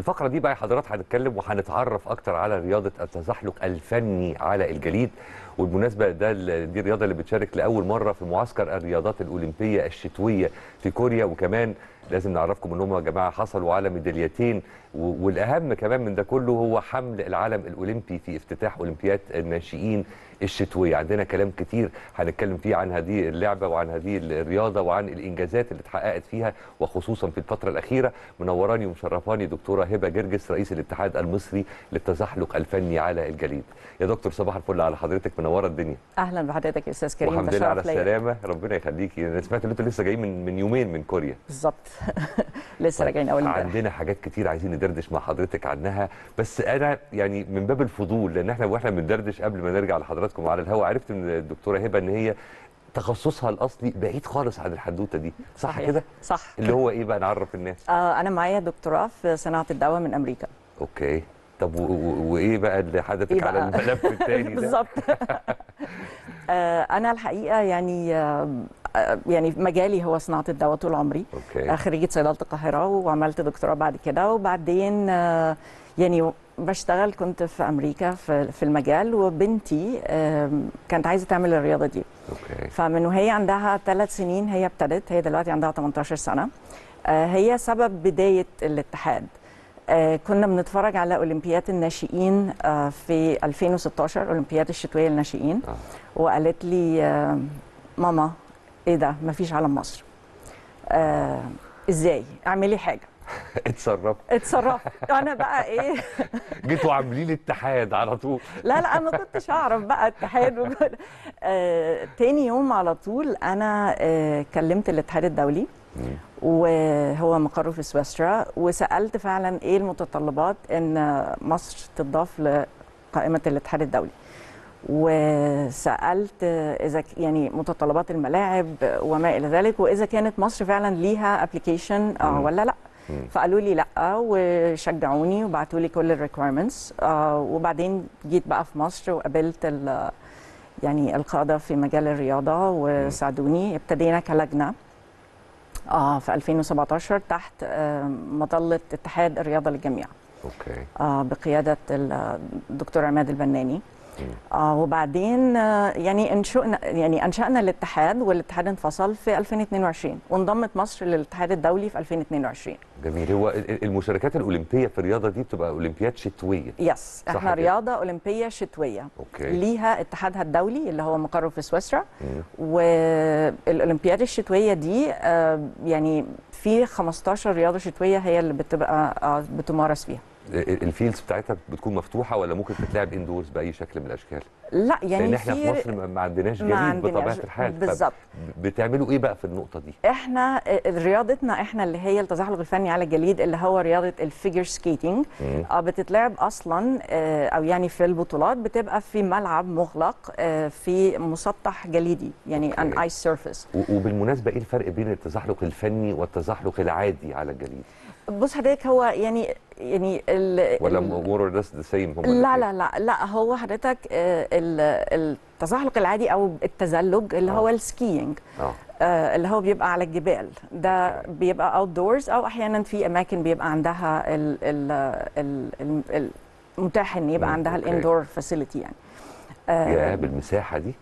الفقره دي بقى حضرات هنتكلم وهنتعرف اكتر على رياضه التزحلق الفني على الجليد والمناسبه ده ال- دي الرياضه اللي بتشارك لاول مره في معسكر الرياضات الاولمبيه الشتويه في كوريا وكمان لازم نعرفكم ان هم يا جماعه حصلوا على ميداليتين و- والاهم كمان من ده كله هو حمل العلم الاولمبي في افتتاح اولمبياد الناشئين الشتويه عندنا كلام كتير هنتكلم فيه عن هذه اللعبه وعن هذه الرياضه وعن الانجازات اللي اتحققت فيها وخصوصا في الفتره الاخيره منوراني ومشرفاني دكتوره هبه جرجس رئيس الاتحاد المصري للتزحلق الفني على الجليد يا دكتور صباح الفل على حضرتك منوره الدنيا اهلا بحضرتك يا استاذ كريم والحمد لله على تشرف ليا. السلامه ربنا يخليكي انا سمعت ان انتوا لسه جايين من من يومين من كوريا بالظبط لسه راجعين اول امبارح عندنا حاجات كتير عايزين ندردش مع حضرتك عنها بس انا يعني من باب الفضول لان احنا واحنا بندردش قبل ما نرجع لحضراتكم على الهواء عرفت من الدكتوره هبه ان هي تخصصها الاصلي بعيد خالص عن الحدوته دي صح صحيح. كده صح اللي هو ايه بقى نعرف الناس آه انا معايا دكتوراه في صناعه الدواء من امريكا اوكي طب و- و- وايه بقى اللي حدثك إيه على بقى؟ الملف الثاني ده بالظبط آه انا الحقيقه يعني آه آه، يعني مجالي هو صناعه الدواء طول عمري اوكي آه، خريجه صيدله القاهره وعملت دكتوراه بعد كده وبعدين آه، يعني بشتغل كنت في امريكا في في المجال وبنتي آم، كانت عايزه تعمل الرياضه دي اوكي فمن وهي عندها ثلاث سنين هي ابتدت هي دلوقتي عندها 18 سنة آه، هي سبب بداية الاتحاد آه، كنا بنتفرج على أولمبياد الناشئين آه، في 2016 أولمبياد الشتوية للناشئين آه. وقالت لي آه، ماما ايه ده مفيش علم مصر آه، ازاي اعملي حاجة اتصرف اتصرفت انا بقى ايه جيتوا عاملين اتحاد على طول لا لا انا ما كنتش اعرف بقى اتحاد وكده آه، تاني يوم على طول انا آه، كلمت الاتحاد الدولي مم. وهو مقره في سويسرا وسالت فعلا ايه المتطلبات ان مصر تضاف لقائمه الاتحاد الدولي وسالت اذا ك- يعني متطلبات الملاعب وما الى ذلك واذا كانت مصر فعلا ليها ابلكيشن مم. ولا لا مم. فقالوا لي لا وشجعوني وبعتوا لي كل الريكويرمنتس وبعدين جيت بقى في مصر وقابلت ال- يعني القاده في مجال الرياضه وساعدوني ابتدينا كلجنه اه في 2017 تحت آه، مظله اتحاد الرياضه للجميع اوكي آه بقياده الدكتور عماد البناني مم. آه وبعدين آه يعني انشأنا يعني انشانا الاتحاد والاتحاد انفصل في 2022 وانضمت مصر للاتحاد الدولي في 2022 جميل هو ال- ال- المشاركات الاولمبيه في الرياضه دي بتبقى اولمبياد شتويه يس صح احنا كده. رياضه اولمبيه شتويه اوكي ليها اتحادها الدولي اللي هو مقره في سويسرا مم. والاولمبياد الشتويه دي آه، يعني في 15 رياضه شتويه هي اللي بتبقى آه، بتمارس فيها ال- الفيلدز بتاعتها بتكون مفتوحه ولا ممكن تتلعب اندورز باي شكل من الاشكال؟ لا يعني لان احنا في في مصر ما- ما عندناش ما جليد عندناش بطبيعه الحال بالظبط فب- بتعملوا ايه بقى في النقطه دي؟ احنا آه، رياضتنا احنا اللي هي التزحلق الفني على الجليد اللي هو رياضه الفيجر سكيتنج مم. اه بتتلعب اصلا آه، او يعني في البطولات بتبقى في ملعب مغلق آه، في مسطح جليدي يعني ان أوكي. ايس سيرفيس و- وبالمناسبه ايه الفرق بين التزحلق الفني والتزحلق العادي على الجليد؟ بص حضرتك هو يعني يعني ال ولا ال- مور اور ذا سيم هم لا لا لا لا هو حضرتك آه، ال- التزحلق العادي او التزلج اللي آه. هو السكينج اه آه، اللي هو بيبقى على الجبال ده بيبقى اوت دورز او احيانا في اماكن بيبقى عندها ال ال ال ال متاح ان يبقى مم، عندها أوكي. الاندور فاسيلتي يعني يا آه بالمساحه دي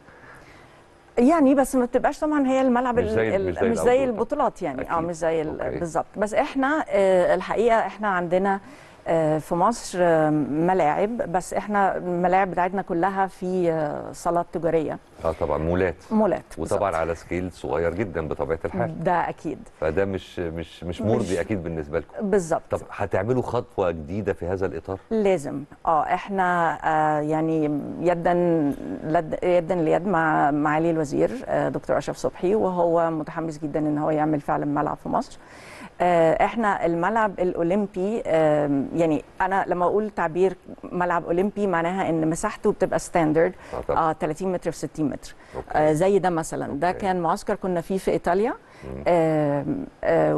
يعني بس ما بتبقاش طبعا هي الملعب مش زي- ال- مش زي مش زي الأوتدور البطولات يعني اه أكيد. مش زي ال- أوكي. بالظبط بس احنا آه، الحقيقه احنا عندنا آه، في مصر آه، ملاعب بس احنا الملاعب بتاعتنا كلها في آه، صالات تجاريه اه طبعا مولات مولات وطبعا بالظبط. على سكيل صغير جدا بطبيعه الحال ده اكيد فده مش مش مش مش- مرضي اكيد بالنسبه لكم بالظبط طب هتعملوا خطوه جديده في هذا الاطار؟ لازم اه احنا آه يعني يدا لد يدا ليد مع معالي الوزير آه دكتور اشرف صبحي وهو متحمس جدا ان هو يعمل فعلا ملعب في مصر آه احنا الملعب الاولمبي آه يعني انا لما اقول تعبير ملعب اولمبي معناها ان مساحته بتبقى ستاندرد اه طبعا آه 30 متر في 60 متر أوكي. آه زي ده مثلا ده أوكي. كان معسكر كنا فيه في ايطاليا مم. آه آه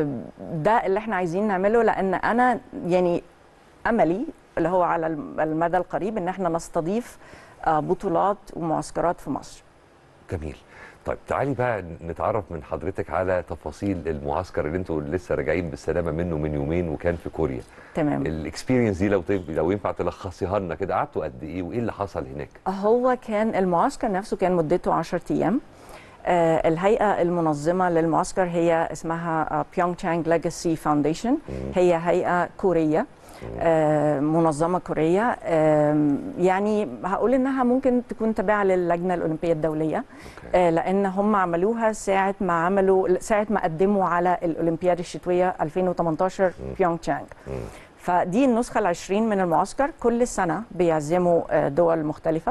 وده اللي احنا عايزين نعمله لان انا يعني املي اللي هو على الم- المدى القريب ان احنا نستضيف آه بطولات ومعسكرات في مصر جميل طيب تعالي بقى نتعرف من حضرتك على تفاصيل المعسكر اللي انتوا لسه راجعين بالسلامه منه من يومين وكان في كوريا تمام الاكسبيرينس دي لو تب... لو ينفع تلخصيها لنا كده قعدتوا قد ايه وايه اللي حصل هناك هو كان المعسكر نفسه كان مدته 10 ايام آه، الهيئة المنظمة للمعسكر هي اسمها بيونغ تشانغ ليجاسي فاونديشن هي هيئة كورية آه، منظمة كورية آم، يعني هقول انها ممكن تكون تابعة للجنة الأولمبية الدولية آه، لأن هم عملوها ساعة ما عملوا ساعة ما قدموا على الأولمبياد الشتوية 2018 بيونغ تشانغ فدي النسخة العشرين من المعسكر كل سنة بيعزموا آه، دول مختلفة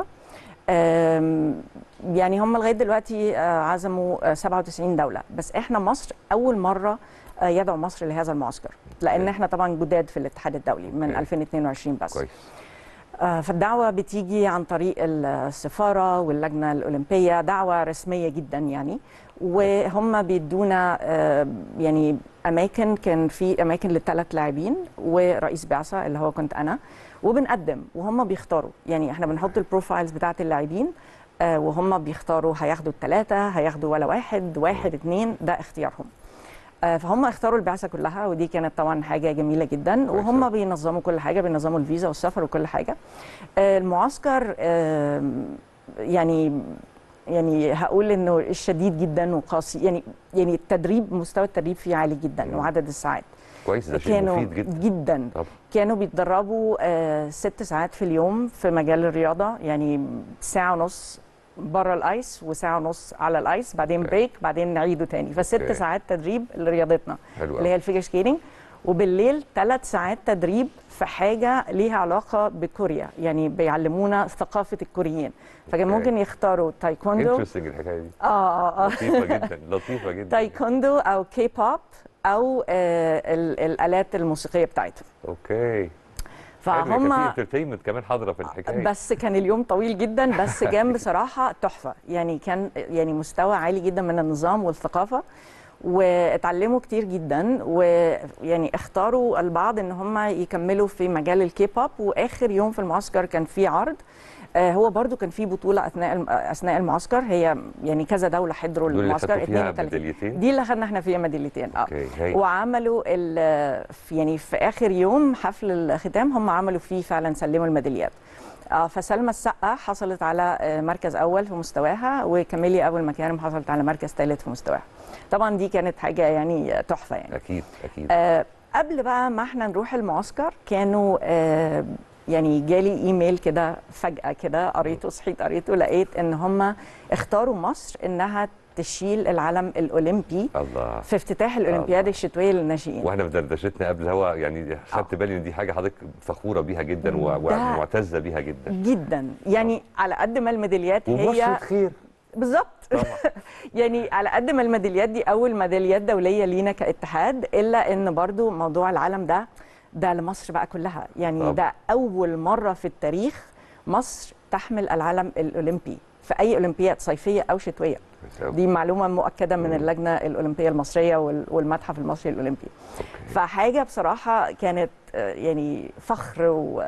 آم، يعني هم لغاية دلوقتي آه، عزموا آه، 97 دولة بس احنا مصر أول مرة آه، يدعو مصر لهذا المعسكر لأن أوكي. احنا طبعا جداد في الاتحاد الدولي من أوكي. 2022 بس كويس آه، فالدعوة بتيجي عن طريق السفارة واللجنة الأولمبية دعوة رسمية جدا يعني وهم بيدونا آه، يعني أماكن كان في أماكن للثلاث لاعبين ورئيس بعثة اللي هو كنت أنا وبنقدم وهم بيختاروا يعني احنا بنحط البروفايلز بتاعت اللاعبين آه، وهم بيختاروا هياخدوا الثلاثة هياخدوا ولا واحد واحد اتنين ده اختيارهم آه، فهم اختاروا البعثه كلها ودي كانت طبعا حاجه جميله جدا كويس وهم أوي. بينظموا كل حاجه بينظموا الفيزا والسفر وكل حاجه آه، المعسكر آم، يعني يعني هقول انه الشديد جدا وقاسي يعني يعني التدريب مستوى التدريب فيه عالي جدا مم. وعدد الساعات كويس ده شيء كانوا مفيد جدا جدا طبعا كانوا بيتدربوا آه، ست ساعات في اليوم في مجال الرياضه يعني ساعه ونص بره الايس وساعه ونص على الايس بعدين أوكي. بريك بعدين نعيده تاني فست أوكي. ساعات تدريب لرياضتنا حلو اللي هي قوي الفيجر سكيتنج وبالليل ثلاث ساعات تدريب في حاجه ليها علاقه بكوريا يعني بيعلمونا ثقافه الكوريين فكان أوكي. ممكن يختاروا تايكوندو انترستنج الحكايه دي اه اه اه لطيفه جدا لطيفه جدا تايكوندو او كي بوب او آه ال- الالات الموسيقيه بتاعتهم اوكي فهم كان في انترتينمنت كمان حاضره في الحكايه بس كان اليوم طويل جدا بس كان بصراحه تحفه يعني كان يعني مستوى عالي جدا من النظام والثقافه واتعلموا كتير جدا ويعني اختاروا البعض ان هم يكملوا في مجال الكي بوب واخر يوم في المعسكر كان في عرض آه، هو برضو كان في بطوله اثناء الم- اثناء المعسكر هي يعني كذا دوله حضروا دول اللي المعسكر خدتوا فيها 32 ميداليتين دي اللي خدنا احنا فيها ميداليتين اه اوكي هاي وعملوا ال- في- يعني في اخر يوم حفل الختام هم عملوا فيه فعلا سلموا الميداليات آه، فسلمى السقا حصلت على آه، مركز اول في مستواها وكاميليا ابو المكارم حصلت على مركز ثالث في مستواها طبعا دي كانت حاجه يعني تحفه يعني اكيد اكيد آه، قبل بقى ما احنا نروح المعسكر كانوا آه، يعني جالي ايميل كده فجأة كده قريته صحيت قريته لقيت ان هم اختاروا مصر انها تشيل العلم الاولمبي الله في افتتاح الاولمبياد الشتويه للناشئين واحنا في دردشتنا قبل الهوا يعني خدت بالي ان دي حاجه حضرتك فخوره بيها جدا و- ده- ومعتزه بيها جدا جدا يعني على قد ما الميداليات ومصر هي خير بالظبط طبعا يعني على قد ما الميداليات دي اول ميداليات دوليه لينا كاتحاد الا ان برضو موضوع العالم ده ده لمصر بقى كلها يعني طبعا. ده اول مره في التاريخ مصر تحمل العلم الاولمبي في اي اولمبياد صيفيه او شتويه كويس أوي. دي معلومه مؤكده من مم. اللجنه الاولمبيه المصريه وال- والمتحف المصري الاولمبي أوكي. فحاجه بصراحه كانت آه، يعني فخر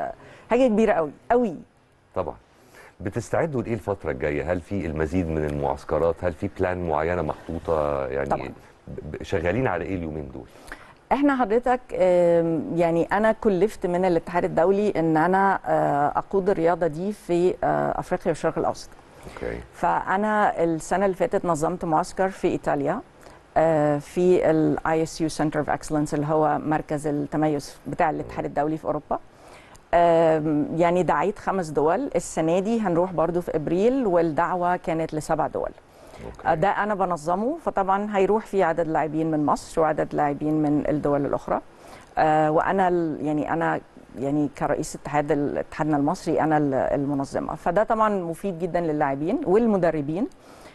وحاجه كبيره قوي قوي طبعا بتستعدوا لايه الفتره الجايه هل في المزيد من المعسكرات هل في بلان معينه محطوطه يعني طبعاً. ب- شغالين على ايه اليومين دول احنا حضرتك آم، يعني انا كلفت من الاتحاد الدولي ان انا آه، اقود الرياضه دي في آه، افريقيا والشرق الاوسط اوكي فانا السنه اللي فاتت نظمت معسكر في ايطاليا آه، في الاي اس يو سنتر اوف اكسلنس اللي هو مركز التميز بتاع الاتحاد الدولي في اوروبا آم، يعني دعيت خمس دول السنه دي هنروح برضو في ابريل والدعوه كانت لسبع دول اوكي ده انا بنظمه فطبعا هيروح فيه عدد لاعبين من مصر وعدد لاعبين من الدول الاخرى آه وانا ال- يعني انا يعني كرئيس اتحاد ال- اتحادنا المصري انا ال- المنظمه فده طبعا مفيد جدا للاعبين والمدربين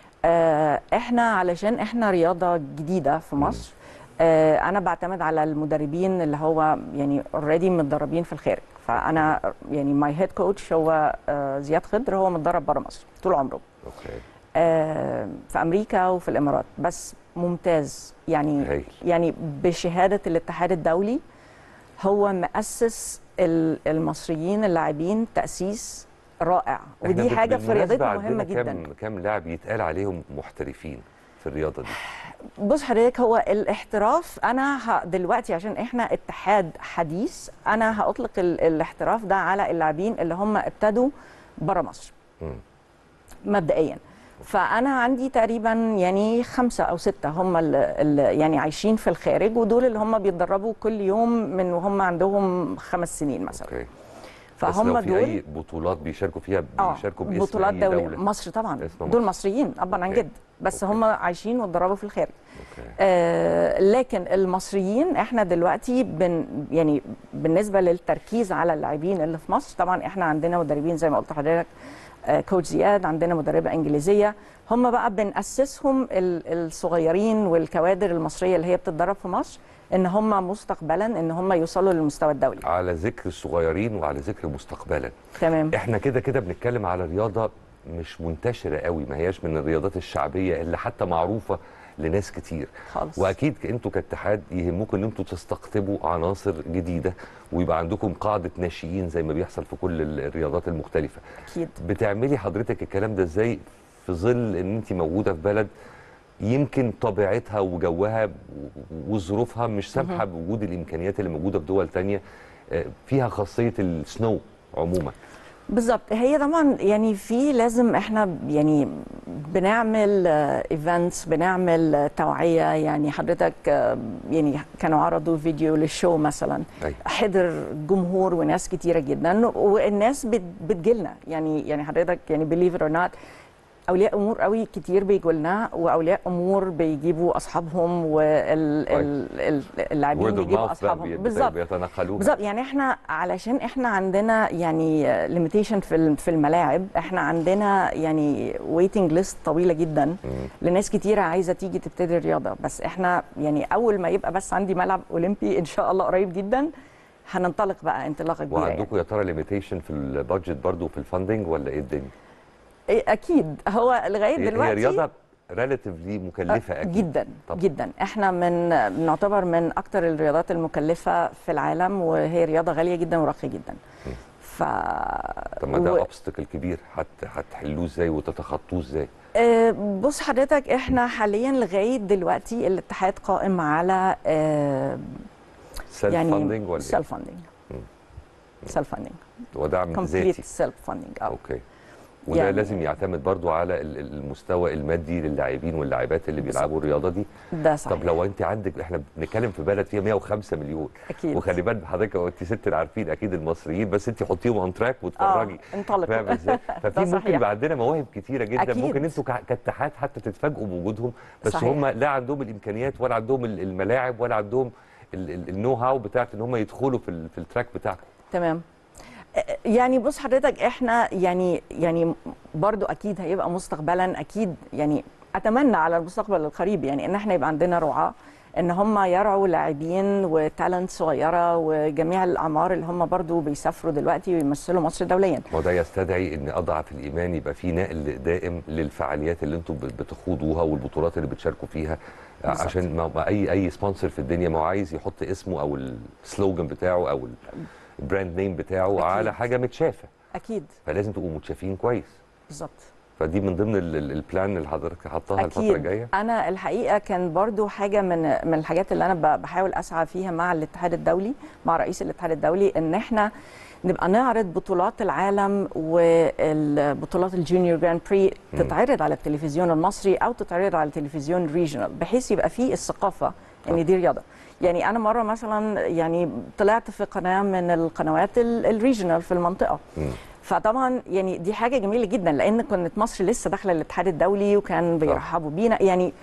آه احنا علشان احنا رياضه جديده في مم. مصر آه انا بعتمد على المدربين اللي هو يعني اوريدي متدربين في الخارج فانا يعني ماي هيد كوتش هو آه زياد خضر هو متدرب بره مصر طول عمره اوكي آه، في امريكا وفي الامارات بس ممتاز يعني هايل يعني بشهاده الاتحاد الدولي هو مؤسس ال- المصريين اللاعبين تاسيس رائع إحنا ودي بال- حاجه في بالمناسبة رياضتنا عندنا مهمه جدا كام كام لاعب يتقال عليهم محترفين في الرياضه دي بص حضرتك هو الاحتراف انا ه... دلوقتي عشان احنا اتحاد حديث انا هاطلق ال... الاحتراف ده على اللاعبين اللي هم ابتدوا بره مصر مم. مبدئيا فانا عندي تقريبا يعني خمسه او سته هم اللي يعني عايشين في الخارج ودول اللي هم بيتدربوا كل يوم من وهم عندهم خمس سنين مثلا اوكي فهم بس لو في دول اي بطولات بيشاركوا فيها اه بيشاركوا باسم بطولات أي دوليه دولة. مصر طبعا اسم دول مصر. مصريين ابا عن أوكي. جد بس أوكي. هم عايشين واتدربوا في الخارج اوكي آه لكن المصريين احنا دلوقتي بن يعني بالنسبه للتركيز على اللاعبين اللي في مصر طبعا احنا عندنا مدربين زي ما قلت لحضرتك آه كوتش زياد عندنا مدربه انجليزيه هم بقى بنأسسهم ال- الصغيرين والكوادر المصريه اللي هي بتتدرب في مصر ان هم مستقبلا ان هم يوصلوا للمستوى الدولي على ذكر الصغيرين وعلى ذكر مستقبلا تمام احنا كده كده بنتكلم على رياضه مش منتشره قوي ما هياش من الرياضات الشعبيه اللي حتى معروفه لناس كتير خالص واكيد انتوا كاتحاد يهمكم ان انتوا تستقطبوا عناصر جديده ويبقى عندكم قاعده ناشئين زي ما بيحصل في كل ال- الرياضات المختلفه اكيد بتعملي حضرتك الكلام ده ازاي في ظل ان انت موجوده في بلد يمكن طبيعتها وجوها و- وظروفها مش سامحه بوجود الامكانيات اللي موجوده في دول تانية آه، فيها خاصيه السنو عموما بالظبط هي طبعا يعني في لازم احنا يعني بنعمل ايفنتس بنعمل آه، توعيه يعني حضرتك آه، يعني كانوا عرضوا فيديو للشو مثلا أيوة. حضر جمهور وناس كتيره جدا والناس بت- بتجيلنا يعني يعني حضرتك يعني believe it or not اولياء امور قوي كتير بيجوا لنا واولياء امور بيجيبوا اصحابهم واللاعبين word of بيجيبوا mouth بقى اصحابهم بي- بالظبط بيتنقلوها بالظبط يعني احنا علشان احنا عندنا يعني ليميتيشن في الم- في الملاعب احنا عندنا يعني ويتنج ليست طويله جدا مم. لناس كتيره عايزه تيجي تبتدي الرياضه بس احنا يعني اول ما يبقى بس عندي ملعب اولمبي ان شاء الله قريب جدا هننطلق بقى انطلاقه كبيره يعني. وعندكم يا ترى ليميتيشن في البادجت برضو في الفاندنج ولا ايه الدنيا؟ إيه اكيد هو لغايه هي- دلوقتي هي رياضه ريلاتيفلي مكلفه اكيد جدا طبعا. جدا احنا من بنعتبر من اكتر الرياضات المكلفه في العالم وهي رياضه غاليه جدا وراقيه جدا ف طب ما ده و- اوبستكل كبير هت- هتحلوه ازاي وتتخطوه ازاي؟ آه، بص حضرتك احنا حاليا لغايه دلوقتي الاتحاد قائم على سيلف يعني فاندنج ولا ايه؟ سيلف فاندنج مم. سيلف فاندنج ودعم كومبليت ذاتي سيلف فاندنج اه اوكي وده يعني- لازم يعتمد برضو على ال- ال- المستوى المادي للاعبين واللاعبات اللي بيلعبوا الرياضه دي ده صحيح طب لو انت عندك احنا بنتكلم في بلد فيها 105 مليون اكيد وخلي بالك حضرتك انت ست عارفين اكيد المصريين بس انت حطيهم اون تراك واتفرجي اه انطلق فاهم ازاي؟ ففي ده ممكن صحيح. يبقى عندنا مواهب كتيره جدا أكيد. ممكن انتوا كع- كاتحاد حتى تتفاجئوا بوجودهم بس صحيح. هم لا عندهم الامكانيات ولا عندهم ال- الملاعب ولا عندهم ال- ال- النو هاو بتاعت ان هم يدخلوا في ال- في التراك بتاعكم تمام آه، يعني بص حضرتك احنا يعني يعني برضو اكيد هيبقى مستقبلا اكيد يعني اتمنى على المستقبل القريب يعني ان احنا يبقى عندنا رعاه ان هم يرعوا لاعبين وتالنت صغيره وجميع الاعمار اللي هم برضو بيسافروا دلوقتي ويمثلوا مصر دوليا وده يستدعي ان اضعف الايمان يبقى في نقل دائم للفعاليات اللي انتم بت- بتخوضوها والبطولات اللي بتشاركوا فيها بالظبط. عشان ما ما اي اي سبونسر في الدنيا ما هو عايز يحط اسمه او السلوجان بتاعه او البراند نيم بتاعه أكيد. على حاجه متشافه اكيد فلازم تبقوا متشافين كويس بالظبط فدي من ضمن ال- ال- البلان اللي حضرتك حطاها الفتره اكيد الجايه انا الحقيقه كان برضو حاجه من من الحاجات اللي انا ب- بحاول اسعى فيها مع الاتحاد الدولي مع رئيس الاتحاد الدولي ان احنا نبقى نعرض بطولات العالم والبطولات الجونيور جراند بري تتعرض على التلفزيون المصري او تتعرض على التلفزيون ريجونال بحيث يبقى فيه الثقافه ان دي رياضه يعني انا مره مثلا يعني طلعت في قناه من القنوات ال- الريجونال في المنطقه مم. فطبعا يعني دي حاجه جميله جدا لان كانت مصر لسه داخله الاتحاد الدولي وكان بيرحبوا بينا يعني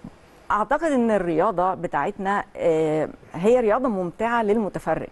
اعتقد ان الرياضه بتاعتنا آه، هي رياضه ممتعه للمتفرج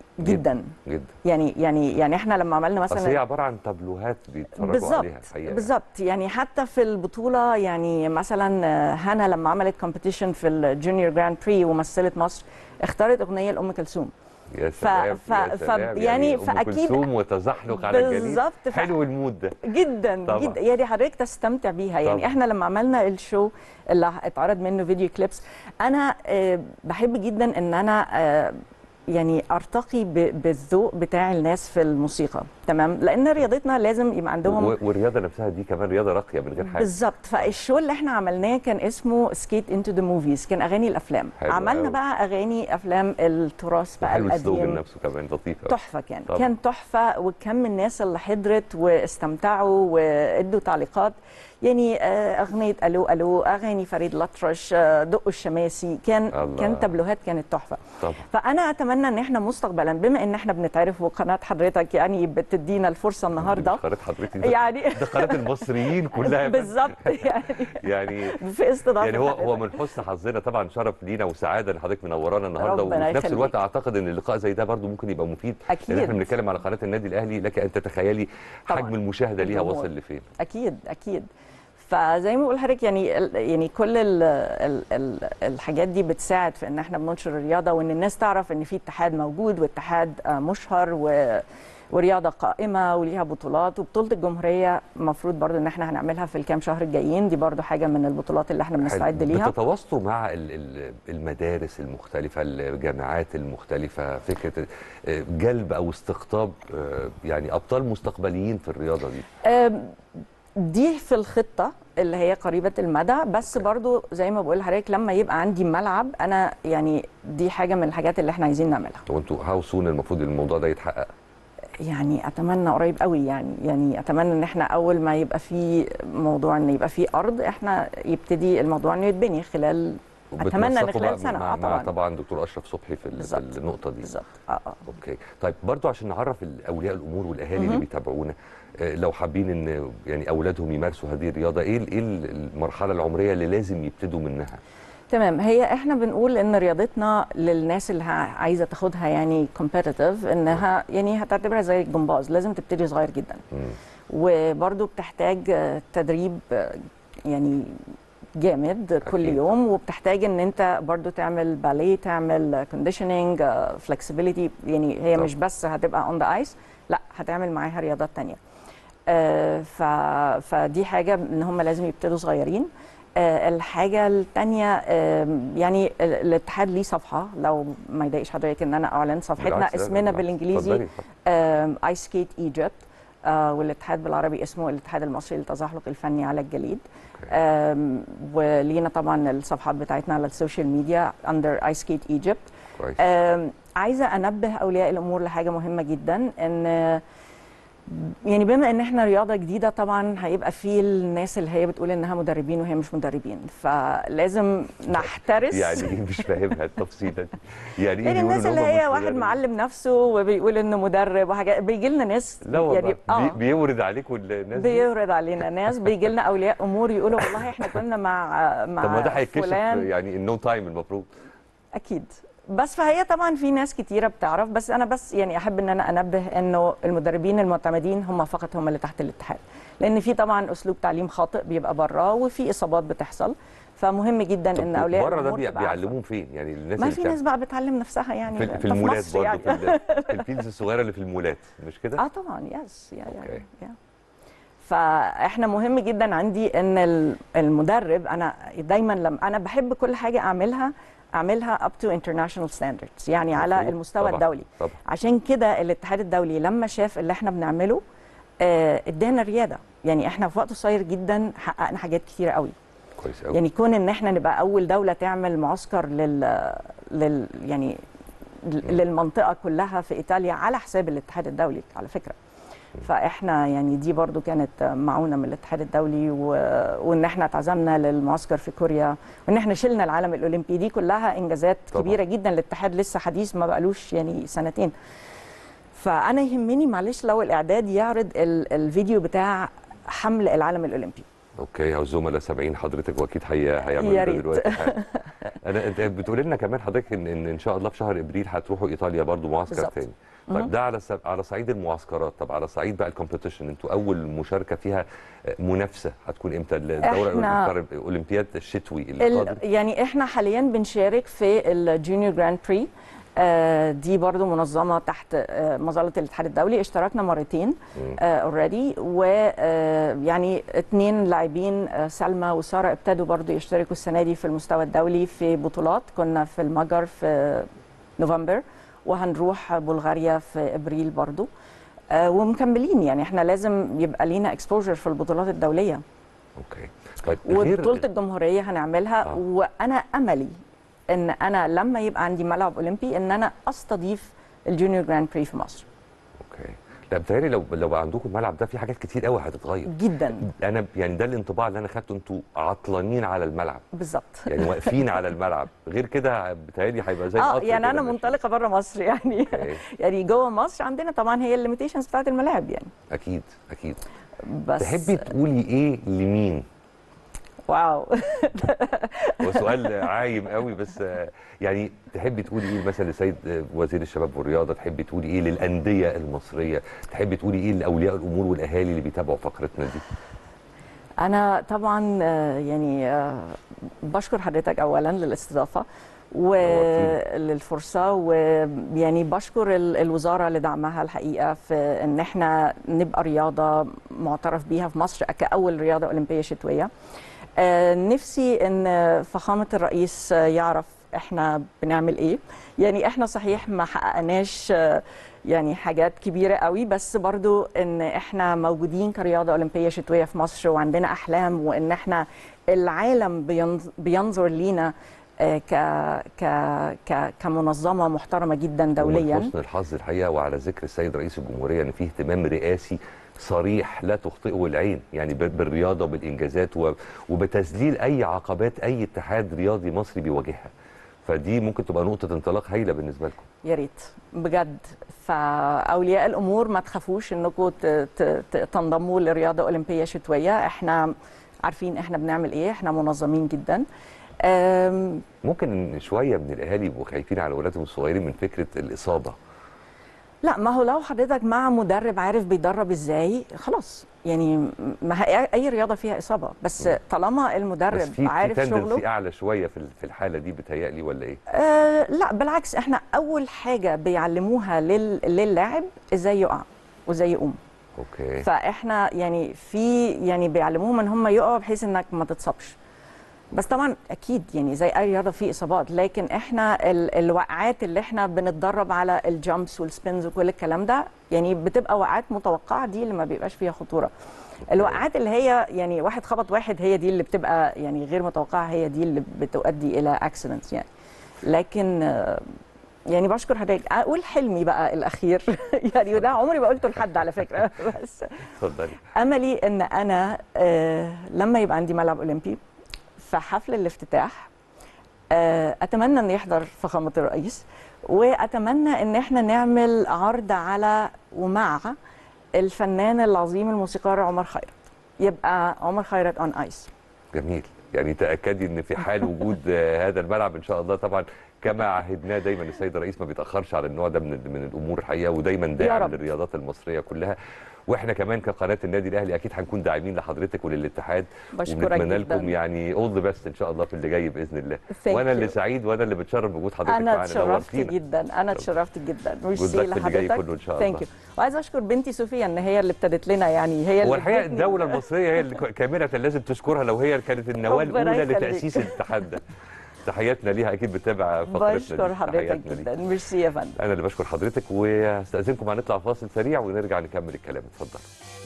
جدا جدا يعني يعني يعني احنا لما عملنا اصل هي مثلا عباره عن تابلوهات بيتفرجوا بالظبط عليها الحقيقه بالظبط يعني حتى في البطوله يعني مثلا آه، هنا لما عملت كومبيتيشن في الجونيور جراند بري ومثلت مصر اختارت اغنيه لام كلثوم يا سلام ف- يا ف- سلام يعني أم فأكيد- كلثوم وتزحلق على الجليد بالظبط ف- حلو المود ده جدا طبعاً. جدا يعني حضرتك تستمتع بيها يعني طبعاً. احنا لما عملنا الشو اللي اتعرض منه فيديو كليبس انا آه، بحب جدا ان انا آه، يعني ارتقي ب- بالذوق بتاع الناس في الموسيقى تمام لان رياضتنا لازم يبقى عندهم و- والرياضه نفسها دي كمان رياضه راقيه من غير حاجه بالظبط فالشو اللي احنا عملناه كان اسمه سكيت انتو ذا موفيز كان اغاني الافلام حلو عملنا أوي. بقى اغاني افلام التراث بقى حلو السلوجن القديم نفسه كمان لطيف أوي. تحفه كان طبعا. كان تحفه وكم الناس اللي حضرت واستمتعوا وادوا تعليقات يعني آه، اغنيه الو الو اغاني فريد الأطرش آه، دقوا الشماسي كان الله. كان تابلوهات كانت تحفه طبعا فانا اتمنى ان احنا مستقبلا بما ان احنا بنتعرف وقناه حضرتك يعني بتدينا الفرصه النهارده مش قناه حضرتك ده- يعني ده قناه المصريين كلها بالظبط يعني يعني في استضافه يعني هو هو حضرتك. من حسن حظنا طبعا شرف لينا وسعاده ان حضرتك منورانا النهارده ربنا وفي نفس يخليك. الوقت اعتقد ان اللقاء زي ده برضو ممكن يبقى مفيد أكيد. لان احنا بنتكلم على قناه النادي الاهلي لك ان تتخيلي طبعاً. حجم المشاهده ليها الجمهور. واصل لفين اكيد اكيد فزي ما بقول لحضرتك يعني ال- يعني كل ال ال ال الحاجات دي بتساعد في ان احنا بننشر الرياضه وان الناس تعرف ان في اتحاد موجود واتحاد آه، مشهر و ورياضه قائمه وليها بطولات وبطوله الجمهوريه المفروض برضو ان احنا هنعملها في الكام شهر الجايين دي برضو حاجه من البطولات اللي احنا بنستعد حلو. ليها بتتواصلوا مع ال- ال- المدارس المختلفة الجامعات المختلفة فكرة آه، جلب أو استقطاب آه، يعني أبطال مستقبليين في الرياضة دي آم، دي في الخطة اللي هي قريبة المدى بس برضو زي ما بقول لحضرتك لما يبقى عندي ملعب أنا يعني دي حاجة من الحاجات اللي احنا عايزين نعملها وانتوا هاو سون المفروض الموضوع ده يتحقق يعني أتمنى قريب قوي يعني يعني أتمنى إن احنا أول ما يبقى في موضوع إن يبقى في أرض احنا يبتدي الموضوع إنه يتبني خلال أتمنى إن وبتنسقوا خلال بقى سنة مع, آه مع طبعا طبعا دكتور أشرف صبحي في ال- بالظبط. في النقطة دي بالظبط اه اه اوكي طيب برضو عشان نعرف اولياء الامور والاهالي اللي بيتابعونا آه، لو حابين ان يعني اولادهم يمارسوا هذه الرياضه ايه ال- ايه المرحله العمريه اللي لازم يبتدوا منها تمام هي احنا بنقول ان رياضتنا للناس اللي ها- عايزه تاخدها يعني كومبيتيتيف انها يعني هتعتبرها زي الجمباز لازم تبتدي صغير جدا مم. وبرضو بتحتاج آه، تدريب آه، يعني جامد كل أكيد. يوم وبتحتاج ان انت برضو تعمل باليه تعمل كونديشننج فلكسبيليتي يعني هي طبعا. مش بس هتبقى اون ذا ايس لا هتعمل معاها رياضات تانية آه، ف... فدي حاجه ان هم لازم يبتدوا صغيرين آه، الحاجه الثانيه يعني ال- الاتحاد ليه صفحه لو ما يضايقش حضرتك ان انا اعلن صفحتنا بالعكس، لا، لا، اسمنا بالعكس. بالانجليزي اتفضلي، اتفضلي. ايس سكيت ايجيبت والاتحاد بالعربي اسمه الاتحاد المصري للتزحلق الفني على الجليد أوكي. آم، ولينا طبعا الصفحات بتاعتنا على السوشيال ميديا اندر ايس سكيت ايجيبت كويس عايزه انبه اولياء الامور لحاجه مهمه جدا ان يعني بما ان احنا رياضه جديده طبعا هيبقى في الناس اللي هي بتقول انها مدربين وهي مش مدربين فلازم نحترس يعني ايه مش فاهمها التفصيله دي يعني ايه يعني بيقولوا الناس إن اللي هم هي مش واحد مدربين؟ معلم نفسه وبيقول انه مدرب وحاجات بيجي لنا ناس لا والله يعني بي بيورد عليكم الناس دي بيورد علينا ناس بيجي لنا اولياء امور يقولوا والله احنا كنا مع مع طب ما ده هيتكشف فلان يعني النو تايم المفروض اكيد بس فهي طبعا في ناس كتيره بتعرف بس انا بس يعني احب ان انا انبه انه المدربين المعتمدين هم فقط هم اللي تحت الاتحاد لان في طبعا اسلوب تعليم خاطئ بيبقى بره وفي اصابات بتحصل فمهم جدا ان اولياء بره ده الامور بي- تبقى عارفة. بيعلموهم فين يعني الناس ما اللي في بتعمل- ناس بقى بتعلم نفسها يعني في, ده في في المولات مصر برضه يعني. في, ال- في الفيلدز الصغيره اللي في المولات مش كده؟ اه طبعا يس يا يا أوكي. يا فاحنا مهم جدا عندي ان ال- المدرب انا دايما لما انا بحب كل حاجه اعملها اعملها up to international standards يعني على مفروض. المستوى طبعاً. الدولي طبعا عشان كده الاتحاد الدولي لما شاف اللي احنا بنعمله آه، ادانا رياده يعني احنا في وقت قصير جدا حققنا حاجات كتيره قوي كويس قوي يعني كون ان احنا نبقى اول دوله تعمل معسكر لل, لل يعني للمنطقه كلها في ايطاليا على حساب الاتحاد الدولي على فكره فاحنا يعني دي برضو كانت معونه من الاتحاد الدولي و... وان احنا اتعزمنا للمعسكر في كوريا وان احنا شلنا العالم الاولمبي دي كلها انجازات طبعاً. كبيره جدا الاتحاد لسه حديث ما بقالوش يعني سنتين فانا يهمني معلش لو الاعداد يعرض ال... الفيديو بتاع حمل العالم الاولمبي اوكي هو الزملاء سامعين حضرتك واكيد هي هيعملوا يا ده ريت. دلوقتي حالا. انا انت بتقول لنا كمان حضرتك ان ان ان شاء الله في شهر ابريل هتروحوا ايطاليا برضو معسكر بالظبط. تاني طيب ده على س- على صعيد المعسكرات طب على صعيد بقى الكومبيتيشن انتوا اول مشاركه فيها آه، منافسه هتكون امتى الدوره إحنا- الاولمبياد الشتوي اللي ال... قادم يعني احنا حاليا بنشارك في الجونيور جراند بري آه دي برضو منظمه تحت آه مظله الاتحاد الدولي اشتركنا مرتين اوريدي ويعني اتنين لاعبين آه سلمى وساره ابتدوا برضو يشتركوا السنه دي في المستوى الدولي في بطولات كنا في المجر في نوفمبر وهنروح بلغاريا في ابريل برضو آه، ومكملين يعني احنا لازم يبقى لينا اكسبوجر في البطولات الدوليه اوكي طيب غير وبطوله الجمهوريه هنعملها آه. وانا املي ان انا لما يبقى عندي ملعب اولمبي ان انا استضيف الجونيور جراند بري في مصر اوكي لا بتهيألي لو لو بقى عندكم الملعب ده في حاجات كتير قوي هتتغير جدا انا يعني ده الانطباع اللي انا خدته انتوا عطلانين على الملعب بالظبط يعني واقفين على الملعب غير كده بتهيألي هيبقى زي اه القطر يعني كده انا ماشي. منطلقه بره مصر يعني أوكي. يعني جوه مصر عندنا طبعا هي الليميتيشنز بتاعت الملاعب يعني اكيد اكيد بس تحبي تقولي ايه لمين واو هو سؤال عايم قوي بس آه، يعني تحبي تقولي ايه مثلا لسيد آه، وزير الشباب والرياضه تحبي تقولي ايه للانديه المصريه تحبي تقولي ايه لاولياء الامور والاهالي اللي بيتابعوا فقرتنا دي انا طبعا آه، يعني آه، بشكر حضرتك اولا للاستضافه وللفرصه ويعني بشكر ال- الوزاره لدعمها الحقيقه في ان احنا نبقى رياضه معترف بيها في مصر كاول رياضه اولمبيه شتويه آه، نفسي ان فخامه الرئيس آه، يعرف احنا بنعمل ايه يعني احنا صحيح ما حققناش آه، يعني حاجات كبيره قوي بس برضو ان احنا موجودين كرياضه اولمبيه شتويه في مصر وعندنا احلام وان احنا العالم بينظ- بينظر لينا آه، ك ك ك كمنظمه محترمه جدا ومن دوليا حسن الحظ الحقيقه وعلى ذكر السيد رئيس الجمهوريه ان فيه اهتمام رئاسي صريح لا تخطئه العين يعني بال- بالرياضه وبالانجازات و- وبتذليل اي عقبات اي اتحاد رياضي مصري بيواجهها فدي ممكن تبقى نقطه انطلاق هايله بالنسبه لكم يا ريت بجد فاولياء الامور ما تخافوش انكم ت- ت- ت- تنضموا لرياضه اولمبيه شتويه احنا عارفين احنا بنعمل ايه احنا منظمين جدا أم، ممكن إن شويه من الاهالي يبقوا خايفين على اولادهم الصغيرين من فكره الاصابه لا ما هو لو حضرتك مع مدرب عارف بيدرب ازاي خلاص يعني ما هي اي رياضه فيها اصابه بس طالما بس المدرب في في عارف شغله تندنسي اعلى شويه في ال- في الحاله دي بتهيألي ولا ايه؟ آه لا بالعكس احنا اول حاجه بيعلموها لل... للاعب ازاي يقع وازاي يقوم اوكي فاحنا يعني في يعني بيعلموهم ان هم يقعوا بحيث انك ما تتصابش بس طبعا اكيد يعني زي اي رياضه في اصابات لكن احنا ال- الوقعات اللي احنا بنتدرب على الجامبس والسبينز وكل الكلام ده يعني بتبقى وقعات متوقعه دي اللي ما بيبقاش فيها خطوره الوقعات اللي هي يعني واحد خبط واحد هي دي اللي بتبقى يعني غير متوقعه هي دي اللي بتؤدي الى اكسيدنتس يعني لكن آه، يعني بشكر حضرتك اقول حلمي بقى الاخير يعني وده عمري ما قلته لحد على فكره بس اتفضلي املي ان انا آه لما يبقى عندي ملعب اولمبي في حفل الافتتاح آه اتمنى ان يحضر فخامه الرئيس واتمنى ان احنا نعمل عرض على ومع الفنان العظيم الموسيقار عمر خيرت يبقى عمر خيرت اون ايس جميل يعني تاكدي ان في حال وجود آه، هذا الملعب ان شاء الله طبعا كما عهدناه دايما السيد الرئيس ما بيتاخرش على النوع ده من من الامور الحقيقه ودايما داعم رب. للرياضات المصريه كلها واحنا كمان كقناه النادي الاهلي اكيد هنكون داعمين لحضرتك وللاتحاد بشكرك ونتمنى جدا لكم يعني اول ذا بيست ان شاء الله في اللي جاي باذن الله Thank وانا you. اللي سعيد وانا اللي بتشرف بوجود حضرتك انا معانا اتشرفت نورتينا. جدا انا اتشرفت جدا ميرسي luck في اللي جاي لحضرتك كله إن شاء Thank الله. you. وعايزه اشكر بنتي صوفيا ان هي اللي ابتدت لنا يعني هي هو اللي الحقيقه ادتني- الدوله المصريه هي اللي كامله لازم تشكرها لو هي كانت النواه ربنا الاولى يخليك. لتاسيس الاتحاد ده تحياتنا ليها اكيد بتابع فقرتنا دي. بشكر حضرتك تحياتنا ليك. جدا ميرسي يا فندم انا اللي بشكر حضرتك واستاذنكم هنطلع فاصل سريع ونرجع نكمل الكلام اتفضل